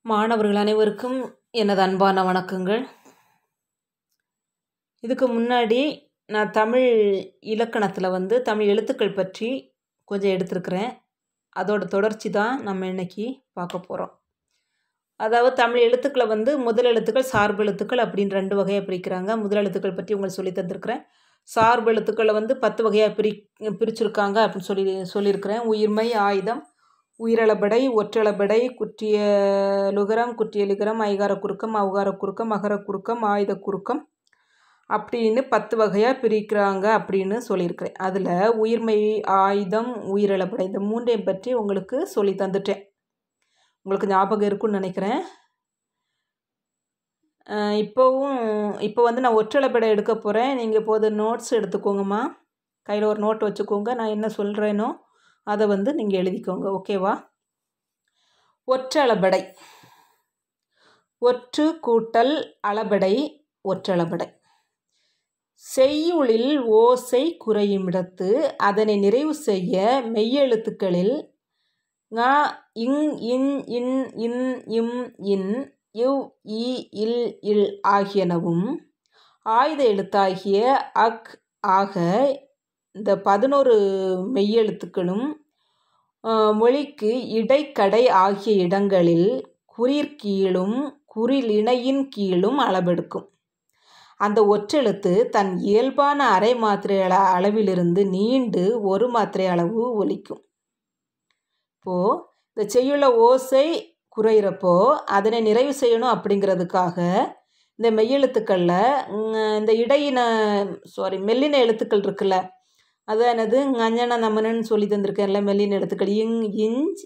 மாணவர்கள் அனைவருக்கும் எனது அன்பான வணக்கங்கள் இதுக்கு முன்னாடி நான் தமிழ் இலக்கணத்தில் வந்து தமிழ் எழுத்துக்கள் பற்றி கொஞ்சம் எடுத்திருக்கிறேன் அதோட தொடர்ச்சி தான் நம்ம இன்னைக்கு பார்க்க போகிறோம் அதாவது தமிழ் எழுத்துக்களை வந்து முதல் எழுத்துக்கள் சார்பு எழுத்துக்கள் அப்படின்னு ரெண்டு வகையாக பிரிக்கிறாங்க முதல் எழுத்துக்கள் பற்றி உங்களுக்கு சொல்லி தந்திருக்கிறேன் சார்பு எழுத்துக்களை வந்து பத்து வகையாக பிரி பிரிச்சிருக்காங்க அப்படின்னு சொல்லி சொல்லியிருக்கிறேன் உயிர்மை ஆயுதம் உயிரளபடை ஒற்றளபடை குற்றிய லுகரம் குற்றிய லுகரம் ஐகார குறுக்கம் அவுகார குறுக்கம் அகர குறுக்கம் ஆயுத குறுக்கம் அப்படின்னு பத்து வகையாக பிரிக்கிறாங்க அப்படின்னு சொல்லியிருக்கிறேன் அதில் உயிர்மை ஆயுதம் உயிரிழப்படை இந்த மூன்றையும் பற்றி உங்களுக்கு சொல்லி தந்துட்டேன் உங்களுக்கு ஞாபகம் இருக்குன்னு நினைக்கிறேன் இப்போவும் இப்போ வந்து நான் ஒற்றளப்படை எடுக்க போகிறேன் நீங்கள் இப்போது நோட்ஸ் எடுத்துக்கோங்கம்மா கையில் ஒரு நோட் வச்சுக்கோங்க நான் என்ன சொல்கிறேனோ அதை வந்து நீங்கள் எழுதிக்கோங்க ஓகேவா ஒற்றளபடை ஒற்று கூட்டல் அளபடை ஒற்றளபடை செய்யுளில் ஓசை குறையுமிடத்து அதனை நிறைவு செய்ய மெய்யெழுத்துக்களில் ங இங் இன் இன் இன் இம் இன் இவ் இ இல் இல் ஆகியனவும் ஆயுத எழுத்தாகிய அக் ஆக இந்த பதினோரு மெய்யெழுத்துக்களும் மொழிக்கு இடைக்கடை ஆகிய இடங்களில் குறிற்கீழும் குறிலிணையின் கீழும் அளவெடுக்கும் அந்த ஒற்றெழுத்து தன் இயல்பான அரை மாத்திரை அள அளவிலிருந்து நீண்டு ஒரு மாத்திரை அளவு ஒலிக்கும் இப்போது இந்த செய்யுள்ள ஓசை குறையிறப்போ அதனை நிறைவு செய்யணும் அப்படிங்கிறதுக்காக இந்த மெய்யெழுத்துக்களில் இந்த இடையின சாரி மெல்லின எழுத்துக்கள் இருக்குல்ல அதான் என்னது அஞ்சன நமனன்னு சொல்லி தந்திருக்கேன்ல மெல்லின எழுத்துக்கள் இங் இஞ்ச்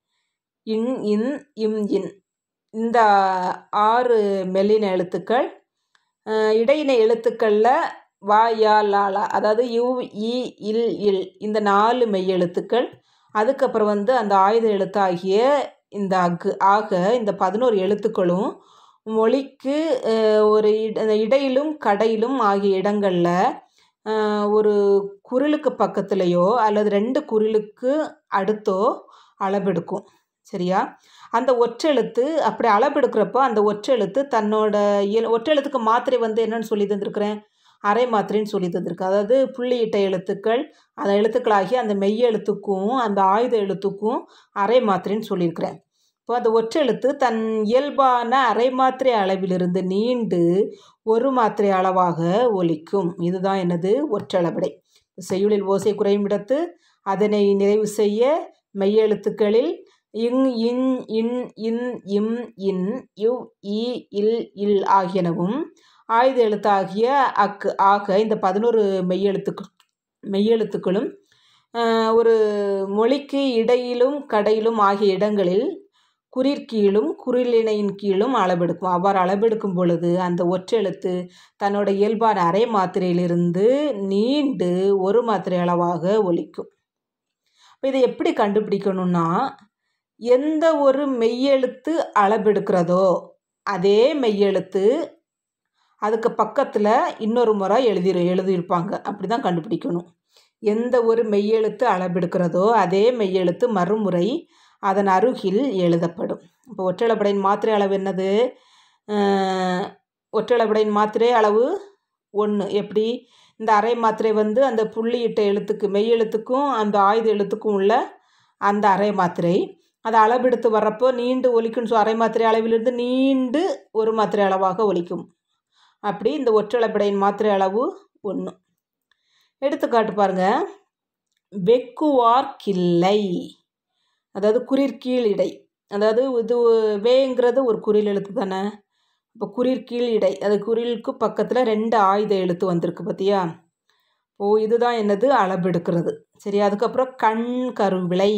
இன் இன் இம் இன் இந்த ஆறு மெல்லின எழுத்துக்கள் இடையின எழுத்துக்களில் வா யா லா லா அதாவது யூ இ இல் இல் இந்த நாலு மெய் எழுத்துக்கள் அதுக்கப்புறம் வந்து அந்த ஆயுத எழுத்தாகிய இந்த அக்கு ஆக இந்த பதினோரு எழுத்துக்களும் மொழிக்கு ஒரு இடையிலும் கடையிலும் ஆகிய இடங்களில் ஒரு குரிலுக்கு பக்கத்துலேயோ அல்லது ரெண்டு குரிலுக்கு அடுத்தோ அளவெடுக்கும் சரியா அந்த ஒற்றெழுத்து அப்படி அளவெடுக்கிறப்போ அந்த ஒற்றெழுத்து தன்னோட ஒற்றெழுத்துக்கு மாத்திரை வந்து என்னன்னு சொல்லி தந்திருக்கிறேன் அரை மாத்திரைன்னு சொல்லி தந்திருக்கு அதாவது புள்ளியிட்ட எழுத்துக்கள் அந்த எழுத்துக்களாகி அந்த மெய் எழுத்துக்கும் அந்த ஆயுத எழுத்துக்கும் அரை மாத்திரைன்னு சொல்லியிருக்கிறேன் இப்போ அந்த ஒற்றெழுத்து தன் இயல்பான அரை மாத்திரை அளவிலிருந்து நீண்டு ஒரு மாத்திரை அளவாக ஒலிக்கும் இதுதான் என்னது ஒற்றளபடை செய்யுளில் ஓசை குறையும் இடத்து அதனை நிறைவு செய்ய மெய்யெழுத்துக்களில் இங் இன் இன் இன் இம் இன் யு இ இல் இல் ஆகியனவும் ஆயுத எழுத்தாகிய அக்கு ஆக இந்த பதினோரு மெய்யெழுத்துக்கள் மெய்யெழுத்துக்களும் ஒரு மொழிக்கு இடையிலும் கடையிலும் ஆகிய இடங்களில் குறிற்கீழும் குறிலிணையின் கீழும் அளவெடுக்கும் அவ்வாறு அளவெடுக்கும் பொழுது அந்த ஒற்றெழுத்து தன்னோட இயல்பான அரை மாத்திரையிலிருந்து நீண்டு ஒரு மாத்திரை அளவாக ஒலிக்கும் இப்போ இதை எப்படி கண்டுபிடிக்கணும்னா எந்த ஒரு மெய்யெழுத்து அளவெடுக்கிறதோ அதே மெய்யெழுத்து அதுக்கு பக்கத்தில் இன்னொரு முறை எழுதி எழுதியிருப்பாங்க அப்படி தான் கண்டுபிடிக்கணும் எந்த ஒரு மெய்யெழுத்து அளவெடுக்கிறதோ அதே மெய்யெழுத்து மறுமுறை அதன் அருகில் எழுதப்படும் இப்போ ஒற்றளப்படையின் மாத்திரை அளவு என்னது ஒற்றளப்படையின் மாத்திரை அளவு ஒன்று எப்படி இந்த அரை மாத்திரை வந்து அந்த புள்ளியிட்ட எழுத்துக்கு மெய் எழுத்துக்கும் அந்த ஆயுத எழுத்துக்கும் உள்ள அந்த அரை மாத்திரை அதை அளவெடுத்து வர்றப்போ நீண்டு ஒலிக்குன்னு சொல் அரை மாத்திரை அளவிலிருந்து நீண்டு ஒரு மாத்திரை அளவாக ஒலிக்கும் அப்படி இந்த ஒற்றளப்படையின் மாத்திரை அளவு ஒன்று எடுத்துக்காட்டு பாருங்க வெக்குவார் கிள்ளை அதாவது குறிற்கீழ் இடை அதாவது இது வேங்கிறது ஒரு குறில் எழுத்து தானே இப்போ குறிற்கீழ் இடை அது குறிலுக்கு பக்கத்தில் ரெண்டு ஆயுத எழுத்து வந்திருக்கு பார்த்தியா ஓ இதுதான் என்னது அளவெடுக்கிறது சரி அதுக்கப்புறம் கண் கருவிளை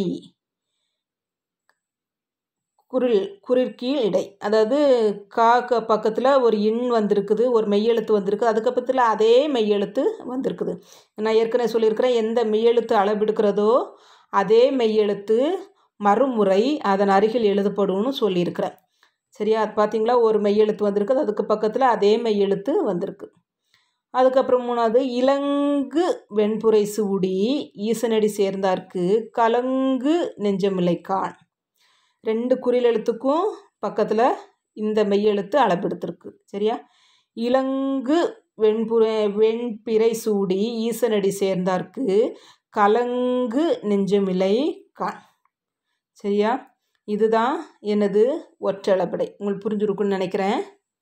குரில் குரிற்கீழ் இடை அதாவது காக்க பக்கத்தில் ஒரு இன் வந்திருக்குது ஒரு மெய்யெழுத்து வந்திருக்கு அதுக்கப்புறத்தில் அதே மெய்யெழுத்து வந்திருக்குது நான் ஏற்கனவே சொல்லியிருக்கிறேன் எந்த மெய்யெழுத்து அளவெடுக்கிறதோ அதே மெய்யெழுத்து மறுமுறை அதன் அருகில் எழுதப்படும்னு சொல்லியிருக்கிறேன் சரியா அது பார்த்தீங்களா ஒரு மெய்யெழுத்து வந்திருக்கு அதுக்கு பக்கத்தில் அதே மெய்யெழுத்து வந்திருக்கு அதுக்கப்புறம் மூணாவது இலங்கு வெண்புரை சூடி ஈசனடி சேர்ந்தார்க்கு கலங்கு நெஞ்சமில்லை கான் ரெண்டு குறில் எழுத்துக்கும் பக்கத்தில் இந்த மெய்யெழுத்து அளபெடுத்திருக்கு சரியா இலங்கு வெண்புற வெண்பிறை சூடி ஈசனடி சேர்ந்தார்க்கு கலங்கு நெஞ்சமில்லை கான் சரியா இதுதான் எனது ஒற்றளபடை உங்களுக்கு புரிஞ்சிருக்குன்னு நினைக்கிறேன்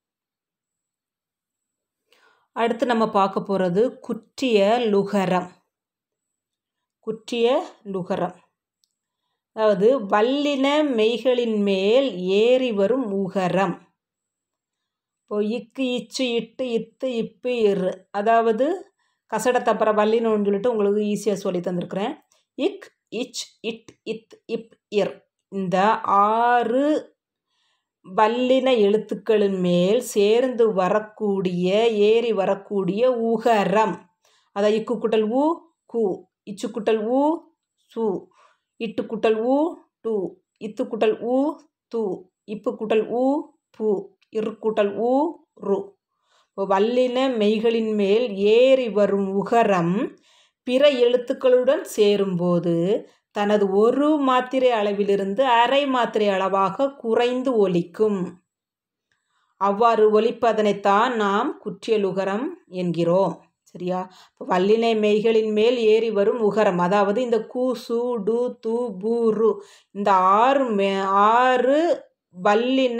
அடுத்து நம்ம பார்க்க போகிறது குற்றிய லுகரம் குற்றிய லுகரம் அதாவது வல்லின மெய்களின் மேல் ஏறி வரும் உகரம் இப்போ இக்கு இச்சு இட்டு இத்து இப்பு இரு அதாவது கசடத்தப்பற வல்லினம்னு சொல்லிட்டு உங்களுக்கு ஈஸியாக சொல்லி தந்திருக்கிறேன் இக் இச் இட் இத் இப் இர் இந்த ஆறு வல்லின எழுத்துக்களின் மேல் சேர்ந்து வரக்கூடிய ஏறி வரக்கூடிய உகரம் அதாவது இக்கு குட்டல் ஊ கு இச்சு குட்டல் ஊ சு இட்டு குட்டல் ஊ டு இத்து குட்டல் ஊ து இப்பு குட்டல் ஊ பு இரு குட்டல் ஊ ரு வல்லின மெய்களின் மேல் ஏறி வரும் உகரம் பிற எழுத்துக்களுடன் சேரும்போது தனது ஒரு மாத்திரை அளவிலிருந்து அரை மாத்திரை அளவாக குறைந்து ஒலிக்கும் அவ்வாறு ஒலிப்பதனைத்தான் நாம் குற்றியலுகரம் என்கிறோம் சரியா இப்போ வல்லினை மெய்களின் மேல் ஏறி வரும் உகரம் அதாவது இந்த கு சு டு து பு ரு இந்த ஆறு மே ஆறு வல்லின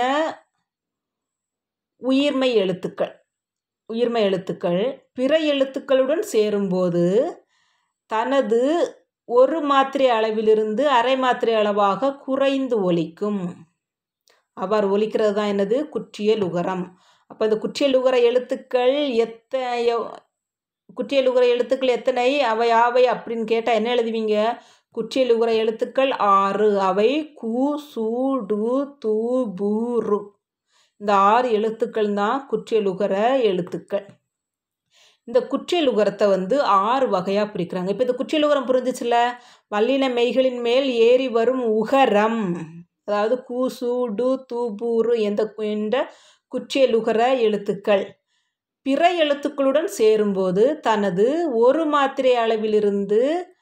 உயிர்மை எழுத்துக்கள் உயிர்மை எழுத்துக்கள் பிற எழுத்துக்களுடன் சேரும்போது தனது ஒரு மாத்திரை அளவிலிருந்து அரை மாத்திரை அளவாக குறைந்து ஒலிக்கும் அவ்வாறு ஒலிக்கிறது தான் என்னது குற்றியல் உகரம் அப்போ இந்த குற்றியல் உகர எழுத்துக்கள் எத்தனை குற்றியல் உகர எழுத்துக்கள் எத்தனை அவை ஆவை அப்படின்னு கேட்டால் என்ன எழுதுவீங்க குற்றியல் உகர எழுத்துக்கள் ஆறு அவை கு சு டு து பு ரு இந்த ஆறு எழுத்துக்கள் தான் குற்றியலுகர எழுத்துக்கள் இந்த குற்றியலுகரத்தை வந்து ஆறு வகையாக பிரிக்கிறாங்க இப்போ இந்த குற்றியலுகரம் புரிஞ்சிச்சுல வல்லின மெய்களின் மேல் ஏறி வரும் உகரம் அதாவது கு சு டு து பூரு எந்த என்ற குற்றியலுகர எழுத்துக்கள் பிற எழுத்துக்களுடன் சேரும்போது தனது ஒரு மாத்திரை அளவிலிருந்து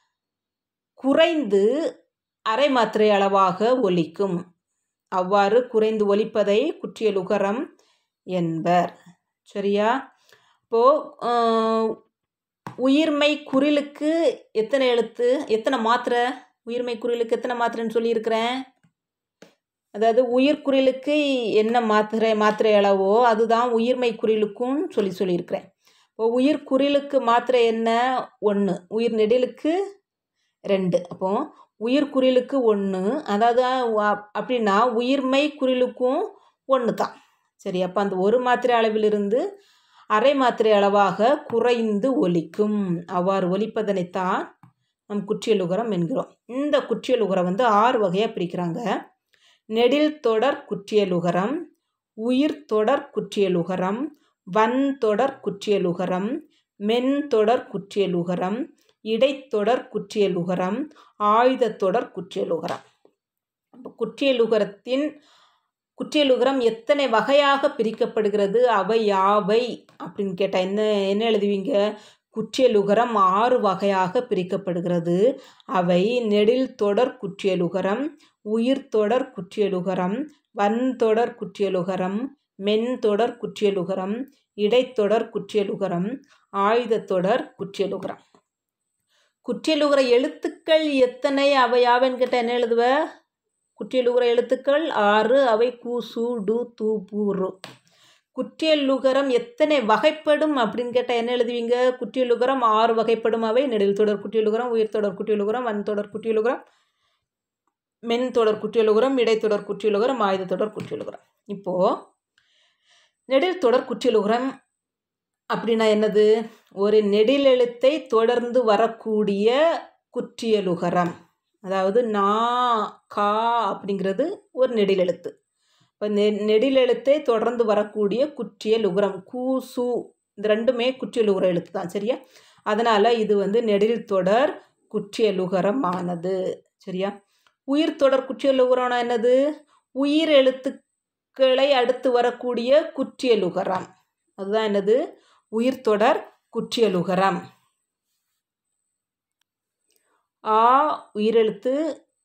குறைந்து அரை மாத்திரை அளவாக ஒலிக்கும் அவ்வாறு குறைந்து ஒலிப்பதை குற்றியலுகரம் என்பர் சரியா இப்போது உயிர்மை குரிலுக்கு எத்தனை எழுத்து எத்தனை மாத்திரை உயிர்மை குரிலுக்கு எத்தனை மாத்திரைன்னு சொல்லியிருக்கிறேன் அதாவது உயிர்குறிலுக்கு என்ன மாத்திரை மாத்திரை அளவோ அதுதான் உயிர்மை குறிலுக்கும் சொல்லி சொல்லியிருக்கிறேன் இப்போ உயிர்குறிலுக்கு மாத்திரை என்ன ஒன்று உயிர் நெடிலுக்கு ரெண்டு அப்போ உயிர்குறிலுக்கு ஒன்று அதாவது அப்படின்னா உயிர்மை குறிலுக்கும் ஒன்று தான் சரி அப்போ அந்த ஒரு மாத்திரை அளவிலிருந்து அரை மாத்திரை அளவாக குறைந்து ஒலிக்கும் அவ்வாறு ஒலிப்பதனைத்தான் நம் குற்றியலுகரம் என்கிறோம் இந்த குற்றியலுகரம் வந்து ஆறு வகையாக பிரிக்கிறாங்க நெடில் தொடர் குற்றியலுகரம் உயிர் தொடர் குற்றியலுகரம் வன் தொடர் குற்றியலுகரம் மென் தொடர் குற்றியலுகரம் இடைத்தொடர் குற்றியலுகரம் ஆயுதத்தொடர் குற்றியலுகரம் குற்றியலுகரத்தின் குற்றியலுகரம் எத்தனை வகையாக பிரிக்கப்படுகிறது அவை யாவை அப்படின்னு கேட்டால் என்ன என்ன எழுதுவீங்க குற்றியலுகரம் ஆறு வகையாக பிரிக்கப்படுகிறது அவை நெடில் தொடர் குற்றியலுகரம் உயிர் தொடர் குற்றியலுகரம் வன் தொடர் குற்றியலுகரம் மென் தொடர் குற்றியலுகரம் இடைத்தொடர் குற்றியலுகரம் ஆயுதத்தொடர் குற்றியலுகரம் குற்றியலுகர எழுத்துக்கள் எத்தனை அவை யாவன்னு கேட்டால் என்ன எழுதுவ குற்றியலுகர எழுத்துக்கள் ஆறு அவை கூ சு டு து பூ ரு குற்றியலுகரம் எத்தனை வகைப்படும் அப்படின்னு கேட்டால் என்ன எழுதுவீங்க குற்றியலுகரம் ஆறு வகைப்படும் அவை நெடில் தொடர் குற்றியலுகரம் உயிர் தொடர் குற்றியலுகரம் வன் தொடர் குற்றியலுகரம் மென் தொடர் குற்றியலுகரம் இடைத்தொடர் குற்றியலுகரம் ஆயுத தொடர் குற்றியலுகரம் இப்போது நெடில் தொடர் குற்றியலுகரம் அப்படின்னா என்னது ஒரு நெடில் எழுத்தை தொடர்ந்து வரக்கூடிய குற்றியலுகரம் அதாவது நா கா அப்படிங்கிறது ஒரு நெடில் எழுத்து இப்போ நெ நெடில் எழுத்தை தொடர்ந்து வரக்கூடிய குற்றியலுகரம் கூ சு இந்த ரெண்டுமே குற்றியலுகர எழுத்து தான் சரியா அதனால் இது வந்து நெடில் தொடர் குற்றியலுகரமானது சரியா உயிர் தொடர் குற்றியலுகரம்னா என்னது உயிர் எழுத்துக்களை அடுத்து வரக்கூடிய குற்றியலுகரம் அதுதான் என்னது உயிர் தொடர் குற்றியலுகரம் ஆ உயிரெழுத்து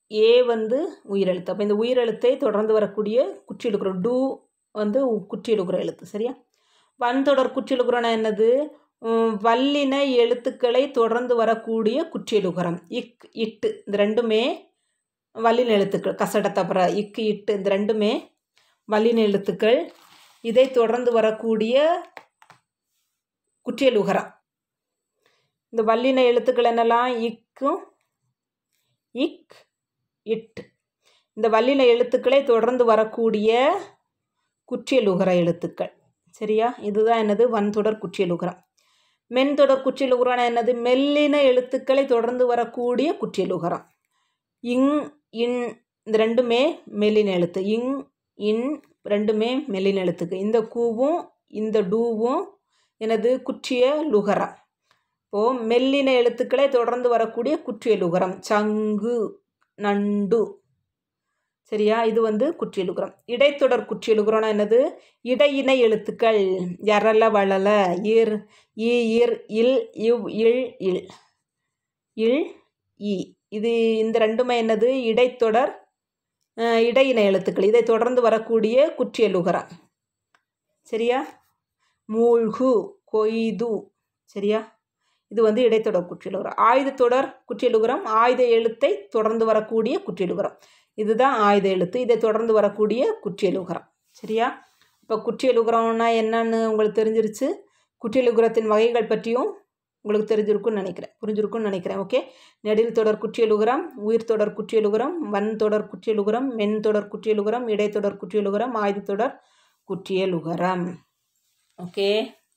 ஏ வந்து உயிரெழுத்து அப்போ இந்த உயிரெழுத்தை தொடர்ந்து வரக்கூடிய குற்றியலுக்குறோம் டூ வந்து குற்றியலுக்குற எழுத்து சரியா வன்தொடர் குற்றியலுக்குறோன்னா என்னது உம், வல்லின எழுத்துக்களை தொடர்ந்து வரக்கூடிய குற்றியலுகரம் இக் இட்டு இந்த ரெண்டுமே வல்லின எழுத்துக்கள் கசட தப்பற இக்கு இட்டு இந்த ரெண்டுமே வல்லின எழுத்துக்கள் இதை தொடர்ந்து வரக்கூடிய குற்றியலுகரம் இந்த வல்லின எழுத்துக்கள் என்னெல்லாம் இக்கும் இக் இட் இந்த வல்லின எழுத்துக்களை தொடர்ந்து வரக்கூடிய குற்றியலுகர எழுத்துக்கள் சரியா இதுதான் என்னது வன்தொடர் குற்றியலுகரம் மென்தொடர் குற்றியலுகரம் என்னது மெல்லின எழுத்துக்களை தொடர்ந்து வரக்கூடிய குற்றியலுகரம் இங் இன் இந்த ரெண்டுமே மெல்லின எழுத்து இங் இன் ரெண்டுமே மெல்லின எழுத்துக்கு இந்த கூவும் இந்த டூவும் எனது குற்றிய லுகரம் இப்போது மெல்லின எழுத்துக்களை தொடர்ந்து வரக்கூடிய குற்றிய லுகரம் சங்கு நண்டு சரியா இது வந்து குற்றியலுகரம் இடைத்தொடர் குற்றியலுகரம்னா என்னது இடையினை எழுத்துக்கள் எரல வளல இர் இ இர் இல் இவ் இல் இல் இல் இ இது இந்த ரெண்டுமே என்னது இடைத்தொடர் அஹ், இடையினை எழுத்துக்கள் இதை தொடர்ந்து வரக்கூடிய குற்றியலுகரம் சரியா மூழ்கு கொய்து சரியா இது வந்து இடைத்தொடர் குற்றியலுகரம் ஆயுதத்தொடர் குற்றியலுகரம் ஆயுத எழுத்தை தொடர்ந்து வரக்கூடிய குற்றியலுகரம் இதுதான் ஆயுத எழுத்து இதை தொடர்ந்து வரக்கூடிய குற்றியலுகரம் சரியா இப்போ குற்றியலுகரம்னா என்னன்னு உங்களுக்கு தெரிஞ்சிருச்சு குற்றியலுகரத்தின் வகைகள் பற்றியும் உங்களுக்கு தெரிஞ்சிருக்கும்னு நினைக்கிறேன் புரிஞ்சிருக்கும்னு நினைக்கிறேன் ஓகே நெடில் தொடர் குற்றியலுகரம் உயிர் தொடர் குற்றியலுகரம் வன் தொடர் குற்றியலுகரம் மென் தொடர் குற்றியலுகரம் இடைத்தொடர் குற்றியலுகரம் ஆயுதத்தொடர் குற்றியலுகரம் ஓகே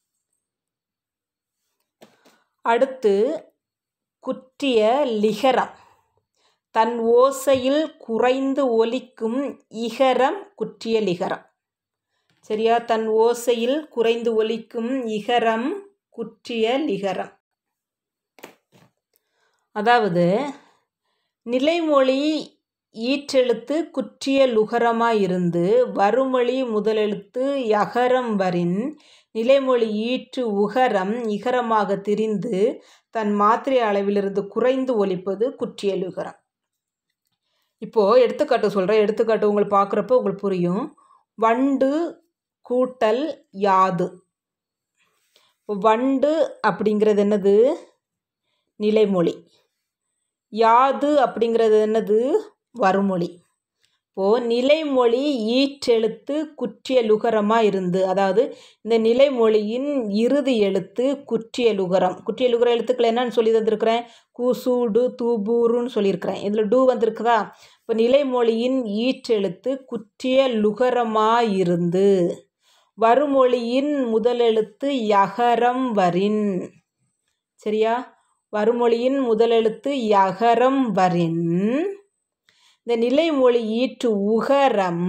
அடுத்து குற்றிய லிகரம் தன் ஓசையில் குறைந்து ஒலிக்கும் இகரம் குற்றிய லிகரம் சரியா தன் ஓசையில் குறைந்து ஒலிக்கும் இகரம் குற்றிய லிகரம் அதாவது நிலைமொழி ஈற்றெழுத்து குற்றிய லுகரமாக இருந்து வருமொழி முதலெழுத்து யகரம் வரின் நிலைமொழி ஈற்று உகரம் இகரமாக திரிந்து தன் மாத்திரை அளவிலிருந்து குறைந்து ஒலிப்பது குற்றிய லுகரம் இப்போது எடுத்துக்காட்டு சொல்கிறேன் எடுத்துக்காட்டு உங்களுக்கு பார்க்குறப்ப உங்களுக்கு புரியும் வண்டு கூட்டல் யாது வண்டு அப்படிங்கிறது என்னது நிலைமொழி யாது அப்படிங்கிறது என்னது வருமொழி இப்போது நிலைமொழி ஈற்றெழுத்து குற்றிய லுகரமாக இருந்து அதாவது இந்த நிலைமொழியின் இறுதி எழுத்து குற்றிய லுகரம் குற்றிய லுகர எழுத்துக்கள் என்னன்னு சொல்லி தந்திருக்கிறேன் கூசூடு தூபூருன்னு சொல்லியிருக்கிறேன் இதில் டூ வந்திருக்குதா இப்போ நிலைமொழியின் ஈற்றெழுத்து குற்றிய லுகரமாக இருந்து வருமொழியின் முதலெழுத்து யகரம் வரின் சரியா வருமொழியின் முதலெழுத்து யகரம் வரின் இந்த நிலைமொழி ஈற்று உகரம்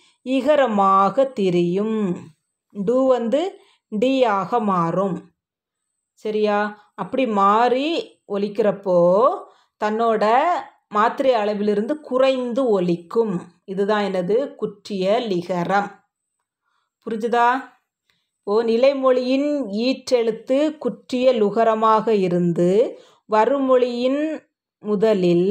இகரமாக திரியும் டு வந்து டி ஆக மாறும் சரியா அப்படி மாறி ஒலிக்கிறப்போ தன்னோட மாத்திரை அளவிலிருந்து குறைந்து ஒலிக்கும் இதுதான் எனது குற்றிய லிகரம் புரிஞ்சுதா ஓ நிலைமொழியின் ஈற்றெழுத்து குற்றிய லுகரமாக இருந்து வருமொழியின் முதலில்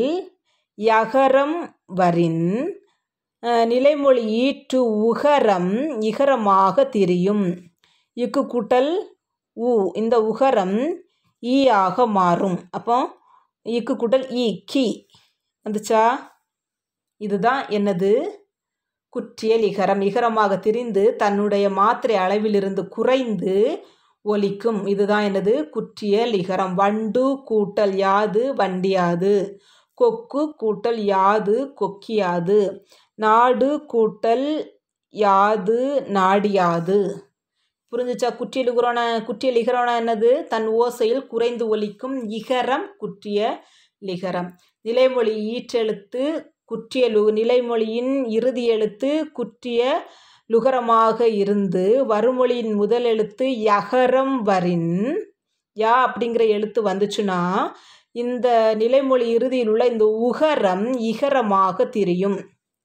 யகரம் வரின் அஹ், நிலைமொழி ஈற்று உகரம் இகரமாக திரியும் இக்கு கூட்டல் உ இந்த உகரம் ஈ ஆக மாறும் அப்போ இக்கு கூட்டல் ஈ கி வந்துச்சா இதுதான் என்னது குற்றியல் இகரம் இகரமாக திரிந்து தன்னுடைய மாத்திரை அளவிலிருந்து குறைந்து ஒலிக்கும் இதுதான் என்னது குற்றியல் இகரம் வண்டு கூட்டல் யாது வண்டியாது கொக்கு கூட்டல் யாது கொக்கியாது நாடு கூட்டல் யாது நாடியாது புரிஞ்சுச்சா குற்றியல் இகரோன குற்றியல் இகரோன என்னது தன் ஓசையில் குறைந்து ஒலிக்கும் இகரம் குற்றிய லிகரம் நிலைமொழி ஈற்றெழுத்து குற்றிய லு நிலைமொழியின் இறுதி எழுத்து குற்றிய லுகரமாக இருந்து வருமொழியின் முதல் எழுத்து யகரம் வரின் யா அப்படிங்கிற எழுத்து வந்துச்சுன்னா இந்த நிலைமொழி இறுதியில் உள்ள இந்த உகரம் இகரமாக திரியும்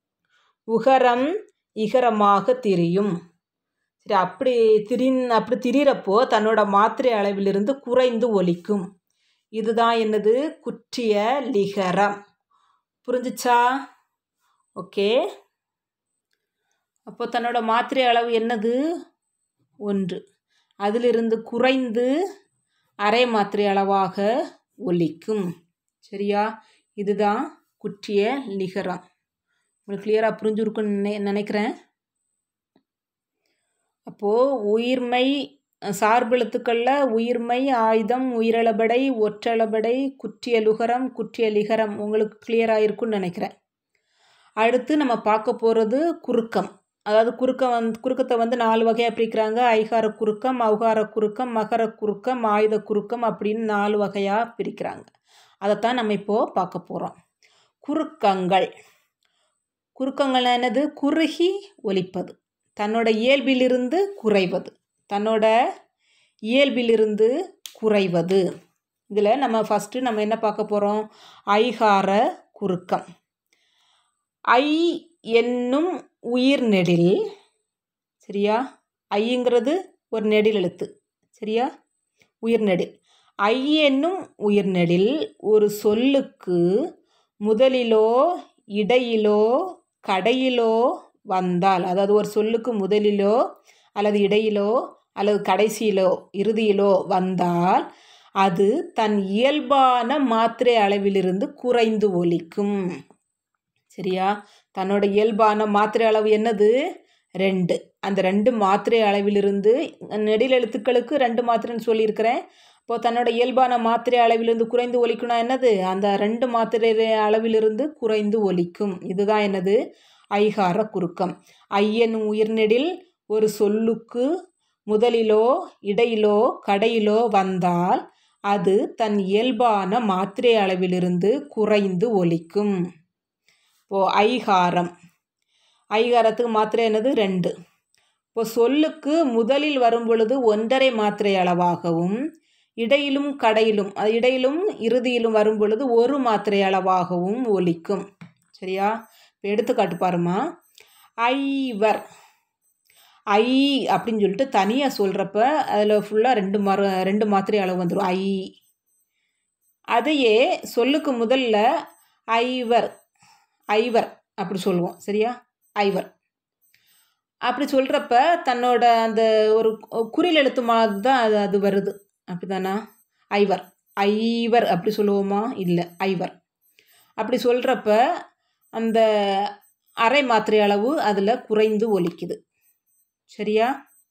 உகரம் இகரமாக திரியும் சரி அப்படி திரின் அப்படி திரிகிறப்போ தன்னோட மாத்திரை அளவிலிருந்து குறைந்து ஒலிக்கும் இதுதான் என்னது குற்றிய லிகரம் புரிஞ்சுச்சா ஓகே அப்போ தன்னோட மாத்திரை அளவு என்னது ஒன்று அதிலிருந்து குறைந்து அரை மாத்திரை அளவாக ஒலிக்கும் சரியா இதுதான் குற்றிய லிகரம் உங்களுக்கு கிளியராக புரிஞ்சுருக்குன்னு நினை நினைக்கிறேன் அப்போது உயிர்மை சார்பெழுத்துக்களில் உயிர்மை ஆயுதம் உயிரளபடை ஒற்றளபடை குற்றியலுகரம் குற்றியலிகரம் உங்களுக்கு கிளியராக இருக்குன்னு நினைக்கிறேன் அடுத்து நம்ம பார்க்க போகிறது குறுக்கம் அதாவது குறுக்கம் வந்து குறுக்கத்தை வந்து நாலு வகையாக பிரிக்கிறாங்க ஐகார குறுக்கம் அவுகார குறுக்கம் மகர குறுக்கம் ஆயுத குறுக்கம் அப்படின்னு நாலு வகையாக பிரிக்கிறாங்க அதைத்தான் நம்ம இப்போது பார்க்க போகிறோம் குறுக்கங்கள் குறுக்கங்கள் என்னது குறுகி ஒலிப்பது தன்னோட இயல்பிலிருந்து குறைவது தன்னோட இயல்பிலிருந்து குறைவது இதில் நம்ம ஃபஸ்ட்டு நம்ம என்ன பார்க்க போகிறோம் ஐகார குறுக்கம் ஐ என்னும் உயிர் நெடில் சரியா ஐங்கிறது ஒரு நெடில் எழுத்து சரியா உயிர் நெடில் ஐ என்னும் உயிர் நெடில் ஒரு சொல்லுக்கு முதலிலோ இடையிலோ கடையிலோ வந்தால் அதாவது ஒரு சொல்லுக்கு முதலிலோ அல்லது இடையிலோ அல்லது கடைசியிலோ இறுதியிலோ வந்தால் அது தன் இயல்பான மாத்திரை அளவிலிருந்து குறைந்து ஒலிக்கும் சரியா தன்னோட இயல்பான மாத்திரை அளவு என்னது ரெண்டு அந்த ரெண்டு மாத்திரை அளவிலிருந்து நெடில் எழுத்துக்களுக்கு ரெண்டு மாத்திரைன்னு சொல்லியிருக்கிறேன் இப்போது தன்னோட இயல்பான மாத்திரை அளவிலிருந்து குறைந்து ஒலிக்கணும் என்னது அந்த ரெண்டு மாத்திரை அளவிலிருந்து குறைந்து ஒலிக்கும் இதுதான் என்னது ஐகார குறுக்கம் ஐயன் உயிர்நெடில் ஒரு சொல்லுக்கு முதலிலோ இடையிலோ கடையிலோ வந்தால் அது தன் இயல்பான மாத்திரை அளவிலிருந்து குறைந்து ஒலிக்கும் இப்போ ஐகாரம் ஐகாரத்துக்கு மாத்திரை என்னது ரெண்டு இப்போ சொல்லுக்கு முதலில் வரும் பொழுது ஒன்றரை மாத்திரை அளவாகவும் இடையிலும் கடையிலும் அது இடையிலும் இறுதியிலும் வரும் பொழுது ஒரு மாத்திரை அளவாகவும் ஒலிக்கும் சரியா இப்போ எடுத்துக்காட்டு பாருமா ஐவர் ஐ அப்படின்னு சொல்லிட்டு தனியாக சொல்கிறப்ப அதில் ஃபுல்லாக ரெண்டு மர ரெண்டு மாத்திரை அளவு வந்துடும் ஐ அதையே சொல்லுக்கு முதல்ல ஐவர் ஐவர் அப்படி சொல்லுவோம் சரியா ஐவர் அப்படி சொல்கிறப்ப தன்னோட அந்த ஒரு குறில் எழுத்து மாதிரி தான் அது அது வருது அப்படிதானா ஐவர் ஐவர் அப்படி சொல்லுவோமா இல்லை ஐவர் அப்படி சொல்கிறப்ப அந்த அரை மாத்திரை அளவு அதில் குறைந்து ஒலிக்குது சரியா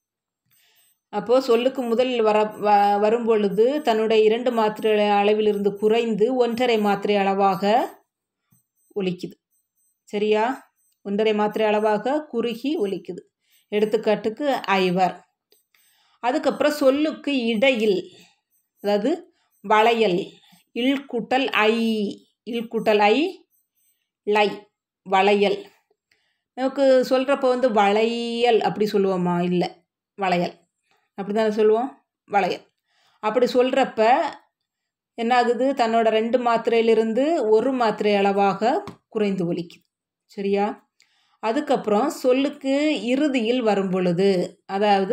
அப்போது சொல்லுக்கு முதலில் வர வ வரும் பொழுது தன்னுடைய இரண்டு மாத்திரை அளவிலிருந்து குறைந்து ஒன்றரை மாத்திரை அளவாக ஒலிக்குது சரியா ஒன்றரை மாத்திரை அளவாக குறுகி ஒலிக்குது எடுத்துக்காட்டுக்கு ஐவர் அதுக்கப்புறம் சொல்லுக்கு இடையில் அதாவது வளையல் இல் கூட்டல் ஐ இல் கூட்டல் ஐ லை வளையல் நமக்கு சொல்கிறப்ப வந்து வளையல் அப்படி சொல்லுவோமா இல்லை வளையல் அப்படி தானே சொல்லுவோம் வளையல் அப்படி சொல்கிறப்ப என்ன ஆகுது தன்னோட ரெண்டு மாத்திரையிலிருந்து ஒரு மாத்திரை அளவாக குறைந்து ஒலிக்குது சரியா அதுக்கப்புறம் சொல்லுக்கு இறுதியில் வரும் பொழுது அதாவது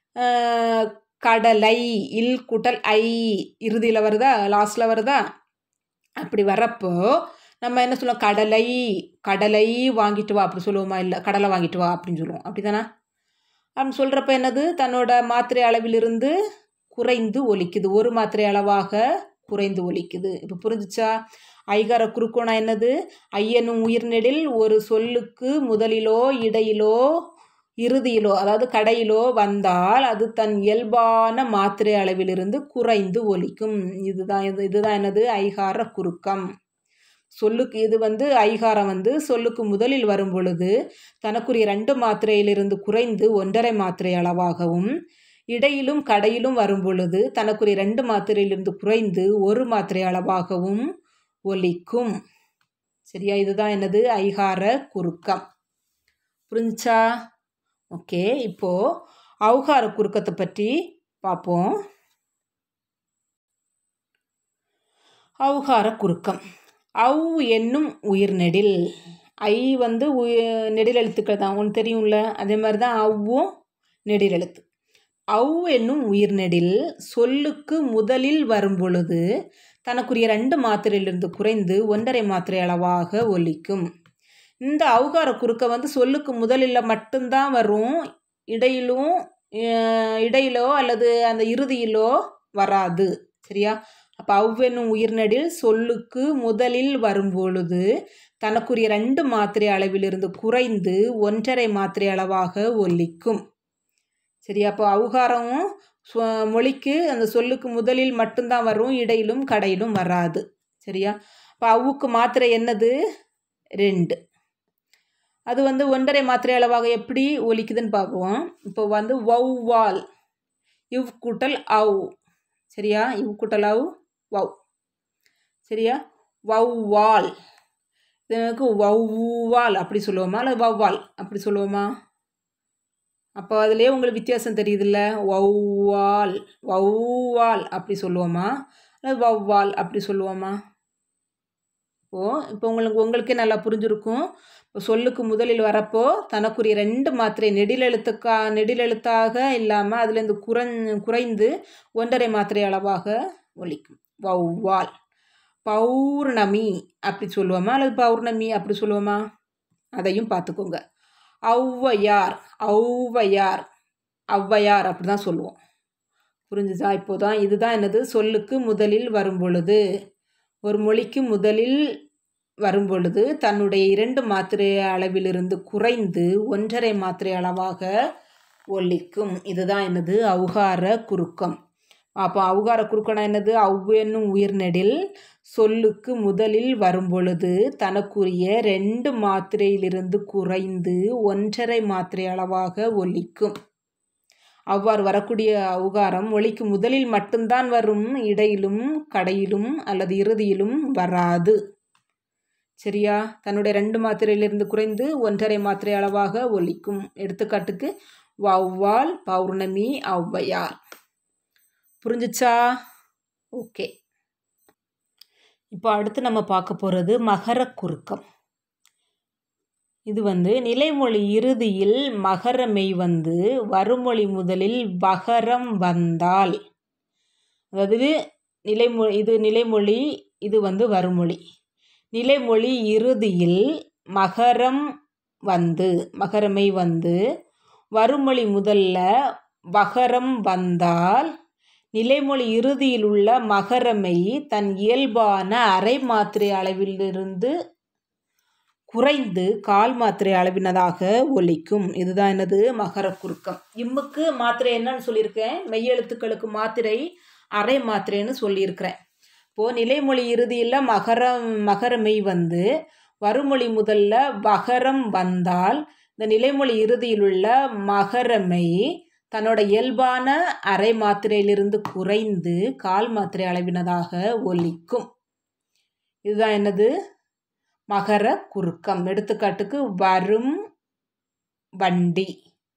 கடலை இல் குட்டல் ஐ இறுதியில் வருதா லாஸ்ட்டில் வருதா அப்படி வரப்போ நம்ம என்ன சொல்லுவோம் கடலை கடலை வாங்கிட்டு வா அப்படி சொல்லுவோமா இல்லை கடலை வாங்கிட்டு வா அப்படின்னு சொல்லுவோம் அப்படி தானே அப்படின்னு சொல்கிறப்ப என்னது தன்னோட மாத்திரை அளவிலிருந்து குறைந்து ஒலிக்குது ஒரு மாத்திரை அளவாக குறைந்து ஒலிக்குது இப்போ புரிஞ்சிச்சா ஐகார குறுக்கோணா என்னது ஐயனும் உயிர்நெடில் ஒரு சொல்லுக்கு முதலிலோ இடையிலோ இறுதியிலோ அதாவது கடையிலோ வந்தால் அது தன் இயல்பான மாத்திரை அளவிலிருந்து குறைந்து ஒலிக்கும் இதுதான் இது இதுதான் என்னது ஐகார குறுக்கம் சொல்லுக்கு இது வந்து ஐகாரம் வந்து சொல்லுக்கு முதலில் வரும் பொழுது தனக்குரிய ரெண்டு மாத்திரையிலிருந்து குறைந்து ஒன்றரை மாத்திரை அளவாகவும் இடையிலும் கடையிலும் வரும் பொழுது தனக்குரிய ரெண்டு மாத்திரையிலிருந்து குறைந்து ஒரு மாத்திரை அளவாகவும் ஒலிக்கும் சரியா இதுதான் என்னது ஐகார குறுக்கம் புரிஞ்சா ஓகே இப்போது அவுகார குறுக்கத்தை பற்றி பார்ப்போம் அவுகார குறுக்கம் அவ் என்னும் உயிர் நெடில் ஐ வந்து உய நெடில் எழுத்துக்கள் தான் ஒன்று தெரியும்ல அதே மாதிரி தான் அவ்வும் நெடில் எழுத்து அவ் என்னும் உயிர் நெடில் சொல்லுக்கு முதலில் வரும் பொழுது தனக்குரிய ரெண்டு மாத்திரையிலிருந்து குறைந்து ஒன்றரை மாத்திரை அளவாக ஒலிக்கும் இந்த அவுகார குறுக்க வந்து சொல்லுக்கு முதலில் மட்டும்தான் வரும் இடையிலும் அஹ், இடையிலோ அல்லது அந்த இறுதியிலோ வராது சரியா அப்போ அவ்வெனும் உயிர்நடில் சொல்லுக்கு முதலில் வரும் பொழுது தனக்குரிய ரெண்டு மாத்திரை அளவிலிருந்து குறைந்து ஒன்றரை மாத்திரை அளவாக ஒலிக்கும் சரியா அப்போ அவுகாரமும் சொ- மொழிக்கு அந்த சொல்லுக்கு முதலில் மட்டும்தான் வரும் இடையிலும் கடையிலும் வராது சரியா அப்போ அவுக்கு மாத்திரை என்னது ரெண்டு அது வந்து ஒன்றரை மாத்திரை அளவாக எப்படி ஒலிக்குதுன்னு பார்ப்போம் இப்போ வந்து வௌவால் இவ் கூட்டல் அவ் சரியா இவ் கூட்டல் அவ் வவ் சரியா வௌவால் இதுக்கு வௌவால் அப்படி சொல்லுவோமா அல்லது வௌவால் அப்படி சொல்லுவோமா அப்போ அதுலேயே உங்களுக்கு வித்தியாசம் தெரியுதுல்ல வௌவால் வௌவால் அப்படி சொல்லுவோமா அல்லது வௌவால் அப்படி சொல்லுவோமா இப்போ இப்போ உங்களுக்கு உங்களுக்கே நல்லா புரிஞ்சிருக்கும் இப்போ சொல்லுக்கு முதலில் வரப்போ தனக்குரிய ரெண்டு மாத்திரை நெடிலெழுத்துக்கா நெடிலெழுத்தாக இல்லாமல் அதுலேருந்து குறைஞ் குறைந்து ஒன்றரை மாத்திரை அளவாக ஒலிக்கும் வௌவால் பௌர்ணமி அப்படி சொல்லுவோமா அல்லது பௌர்ணமி அப்படி சொல்லுவோமா அதையும் பார்த்துக்கோங்க ஔவையார் ஔவையார் ஔவையார் அப்படி தான் சொல்லுவோம் புரிஞ்சுதா இப்போதான் இதுதான் என்னது சொல்லுக்கு முதலில் வரும் பொழுது ஒரு மொழிக்கு முதலில் வரும் பொழுது தன்னுடைய இரண்டு மாத்திரை அளவிலிருந்து குறைந்து ஒன்றரை மாத்திரை அளவாக ஒலிக்கும் இதுதான் என்னது அவுகார குறுக்கம் அப்போ அவுகார குறுக்கம்னா என்னது அவ்வென்னும் உயிர்நெடில் சொல்லுக்கு முதலில் வரும் பொழுது தனக்குரிய ரெண்டு மாத்திரையிலிருந்து குறைந்து ஒன்றரை மாத்திரை அளவாக ஒலிக்கும் அவ்வாறு வரக்கூடிய அவுகாரம் ஒலிக்கு முதலில் மட்டும்தான் வரும் இடையிலும் கடையிலும் அல்லது இறுதியிலும் வராது சரியா தன்னுடைய ரெண்டு மாத்திரையிலிருந்து குறைந்து ஒன்றரை மாத்திரை அளவாக ஒலிக்கும் எடுத்துக்காட்டுக்கு வௌவால் பௌர்ணமி ஔவையார் புரிஞ்சுச்சா ஓகே இப்போ அடுத்து நம்ம பார்க்க போகிறது மகர குறுக்கம் இது வந்து நிலைமொழி இறுதியில் மகர மெய் வந்து வருமொழி முதலில் வகரம் வந்தால் அதாவது நிலைமொழி இது நிலைமொழி இது வந்து வருமொழி நிலைமொழி இறுதியில் மகரம் வந்து மகரமை வந்து வருமொழி முதல்ல வகரம் வந்தால் நிலைமொழி இறுதியில் உள்ள மகரமை தன் இயல்பான அரை மாத்திரை அளவிலிருந்து குறைந்து கால் மாத்திரை அளவினதாக ஒலிக்கும் இதுதான் என்னது மகர குறுக்கம் இம்முக்கு மாத்திரை என்னன்னு சொல்லியிருக்கேன் மெய்யெழுத்துக்களுக்கு மாத்திரை அரை மாத்திரைன்னு சொல்லியிருக்கிறேன் இப்போது நிலைமொழி இறுதியில் மகரம் மகரமெய் வந்து வருமொழி முதல்ல வகரம் வந்தால் இந்த நிலைமொழி இறுதியில் உள்ள மகரமை தன்னோட இயல்பான அரை மாத்திரையிலிருந்து குறைந்து கால் மாத்திரை அளவினதாக ஒலிக்கும் இதுதான் என்னது மகர குறுக்கம் எடுத்துக்காட்டுக்கு வரும் வண்டி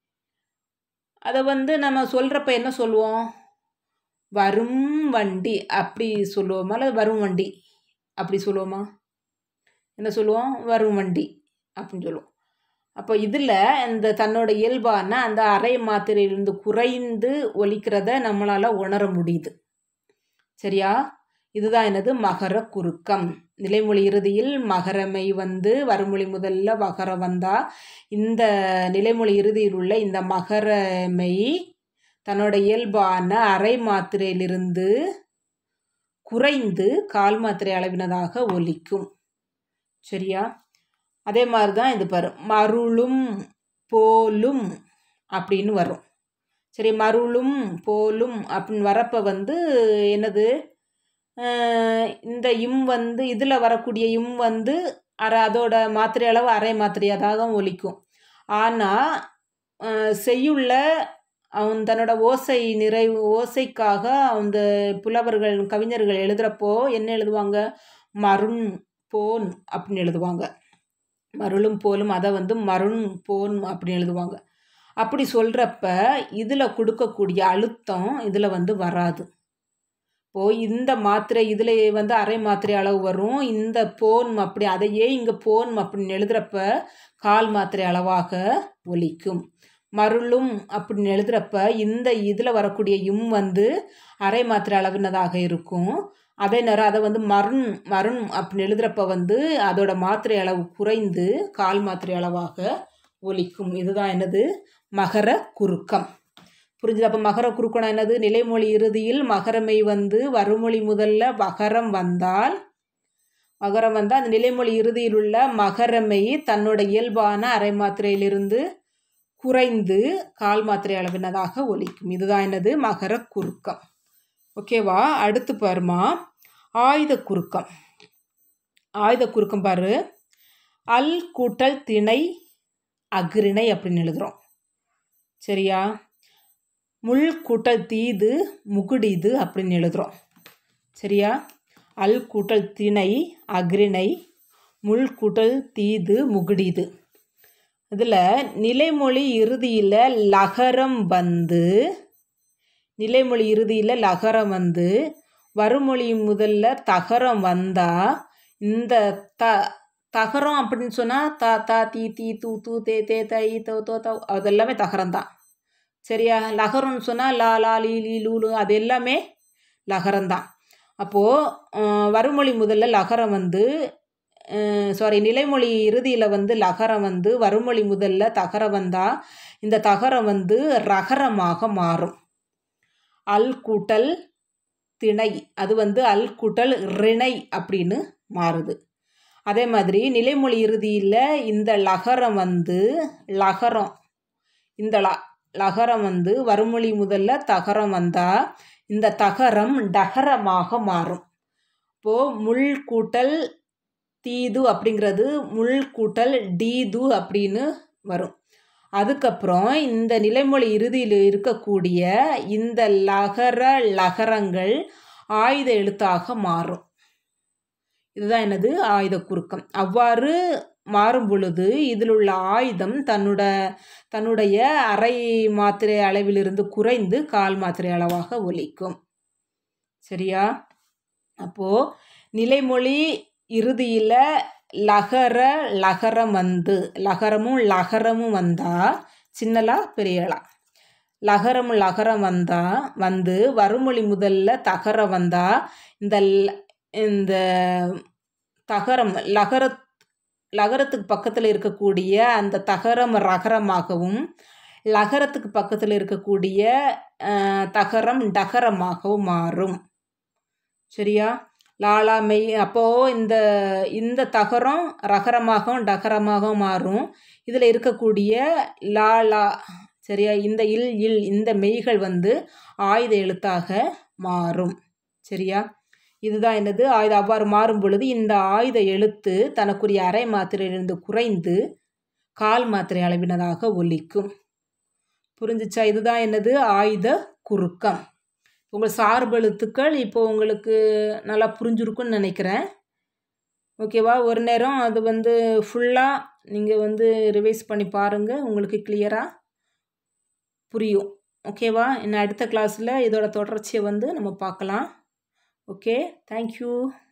அதை வந்து நம்ம சொல்கிறப்ப என்ன சொல்லுவோம் வரும் வண்டி அப்படி சொல்லுவோமா அல்லது வரும் வண்டி அப்படி சொல்லுவோமா என்ன சொல்லுவோம் வரும் வண்டி அப்படின்னு சொல்லுவோம் அப்போ இதில் இந்த தன்னோட இயல்பான அந்த அரை மாத்திரையிலிருந்து குறைந்து ஒலிக்கிறத நம்மளால் உணர முடியுது சரியா இதுதான் என்னது மகர குறுக்கம் நிலைமொழி இறுதியில் மகரமை வந்து வருமொழி முதல்ல வகர வந்தா இந்த நிலைமொழி இறுதியில் உள்ள இந்த மகரமை தன்னோட இயல்பான அரை மாத்திரையிலிருந்து குறைந்து கால் மாத்திரை அளவினதாக ஒலிக்கும் சரியா அதே மாதிரி தான் இது பாரு மருளும் போலும் அப்படின்னு வரும் சரி மருளும் போலும் அப்படின்னு வரப்போ வந்து என்னது அஹ் இந்த இம் வந்து இதில் வரக்கூடிய இம் வந்து அரை அதோட மாத்திரை அளவு அரை மாத்திரையாக தான் ஒலிக்கும் ஆனால் செய்யுள்ள அவன் தன்னோட ஓசை நிறைவு ஓசைக்காக அந்த புலவர்கள் கவிஞர்கள் எழுதுகிறப்போ என்ன எழுதுவாங்க மருண் போன் அப்படின்னு எழுதுவாங்க மருளும் போலும் அதை வந்து மருண் போன் அப்படின்னு எழுதுவாங்க அப்படி சொல்கிறப்ப இதில் கொடுக்கக்கூடிய அழுத்தம் இதில் வந்து வராது இப்போது இந்த மாத்திரை இதில் வந்து அரை மாத்திரை அளவு வரும் இந்த போன் அப்படி அதையே இங்கே போன் அப்படின்னு எழுதுகிறப்ப கால் மாத்திரை அளவாக ஒலிக்கும் மருளும் அப்படின்னு எழுதுகிறப்ப இந்த இதில் வரக்கூடிய இம் வந்து அரை மாத்திரை அளவினதாக இருக்கும் அதே நேரம் அதை வந்து மருண் மருண் அப்படின்னு எழுதுகிறப்ப வந்து அதோட மாத்திரை அளவு குறைந்து கால் மாத்திரை அளவாக ஒலிக்கும் இதுதான் என்னது மகர குறுக்கம் புரிஞ்சுது அப்போ மகர குறுக்கம்னா என்னது நிலைமொழி இறுதியில் மகரமை வந்து வறுமொழி முதல்ல மகரம் வந்தால் மகரம் வந்தால் அந்த நிலைமொழி இறுதியில் உள்ள மகரமை தன்னோட இயல்பான அரை மாத்திரையிலிருந்து குறைந்து கால் மாத்திரை அளவினதாக ஒலிக்கும் இதுதான் என்னது மகர குறுக்கம் ஓகேவா அடுத்து பாருமா ஆயுத குறுக்கம் ஆயுத குறுக்கம் பாரு அல் கூட்டல் திணை அக்ரிணை அப்படின்னு எழுதுகிறோம் சரியா முள் கூட்டல் தீது முகுடிது அப்படின்னு எழுதுகிறோம் சரியா அல் கூட்டல் திணை அக்ரிணை முள் கூட்டல் தீது முகுடிது இதில் நிலைமொழி இறுதியில் லகரம் வந்து நிலைமொழி இறுதியில் லகரம் வந்து வறுமொழி முதல்ல தகரம் வந்தால் இந்த த தகரம் அப்படின்னு சொன்னால் த த தீ தீ தூ தூ தே தே தை தோ தோ தோ அது எல்லாமே தகரம் தான் சரியா லகரம்னு சொன்னால் லா லா லீ லீ லூலு அது எல்லாமே லகரம் தான் அப்போது வறுமொழி முதல்ல லகரம் வந்து சாரி நிலைமொழி இறுதியில் வந்து லகரம் வந்து வறுமொழி முதல்ல தகரம் வந்தால் இந்த தகரம் வந்து ரகரமாக மாறும் அல் கூட்டல் திணை அது வந்து அல் கூட்டல் ரிணை அப்படின்னு மாறுது அதே மாதிரி நிலைமொழி இறுதியில் இந்த லகரம் வந்து லகரம் இந்த ல லகரம் வந்து வறுமொழி முதல்ல தகரம் வந்தால் இந்த தகரம் டகரமாக மாறும் இப்போது முள் கூட்டல் தீது அப்படிங்கிறது முள் கூட்டல் டீது அப்படின்னு வரும் அதுக்கப்புறம் இந்த நிலைமொழி இறுதியில் இருக்கக்கூடிய இந்த லகர லகரங்கள் ஆயுத எழுத்தாக மாறும் இதுதான் என்னது ஆயுத குறுக்கம் அவ்வாறு மாறும் பொழுது இதில் உள்ள ஆயுதம் தன்னோட தன்னுடைய அரை மாத்திரை அளவிலிருந்து குறைந்து கால் மாத்திரை அளவாக ஒலிக்கும் சரியா அப்போது நிலைமொழி இறுதியில் லகர லகரம் வந்து லகரமும் லகரமும் வந்தால் சின்னலா பெரியலா லகரமும் லகரம் வந்தால் வந்து வறுமொழி முதல்ல தகரம் வந்தால் இந்த இந்த தகரம் லகர லகரத்துக்கு பக்கத்தில் இருக்கக்கூடிய அந்த தகரம் ரகரமாகவும் லகரத்துக்கு பக்கத்தில் இருக்கக்கூடிய தகரம் டகரமாகவும் மாறும் சரியா லாலாமை அப்போது இந்த இந்த தகரம் ரகரமாகவும் டகரமாகவும் மாறும் இதில் இருக்கக்கூடிய லாலா சரியா இந்த இல் இல் இந்த மெய்கள் வந்து ஆயுத எழுத்தாக மாறும் சரியா இதுதான் என்னது ஆயுத அவ்வாறு மாறும் பொழுது இந்த ஆயுத எழுத்து தனக்குரிய அரை மாத்திரையிலிருந்து குறைந்து கால் மாத்திரை அளவினதாக ஒலிக்கும் புரிஞ்சிச்சா இதுதான் என்னது ஆயுத குறுக்கம் உங்கள் சார்பெழுத்துக்கள் இப்போ உங்களுக்கு நல்லா புரிஞ்சிருக்குன்னு நினைக்கிறேன் ஓகேவா ஒரு நேரம் அது வந்து ஃபுல்லாக நீங்கள் வந்து ரிவைஸ் பண்ணி பாருங்கள் உங்களுக்கு கிளியராக புரியும் ஓகேவா இன்னும் அடுத்த கிளாஸில் இதோட தொடர்ச்சியை வந்து நம்ம பார்க்கலாம் ஓகே தேங்க்யூ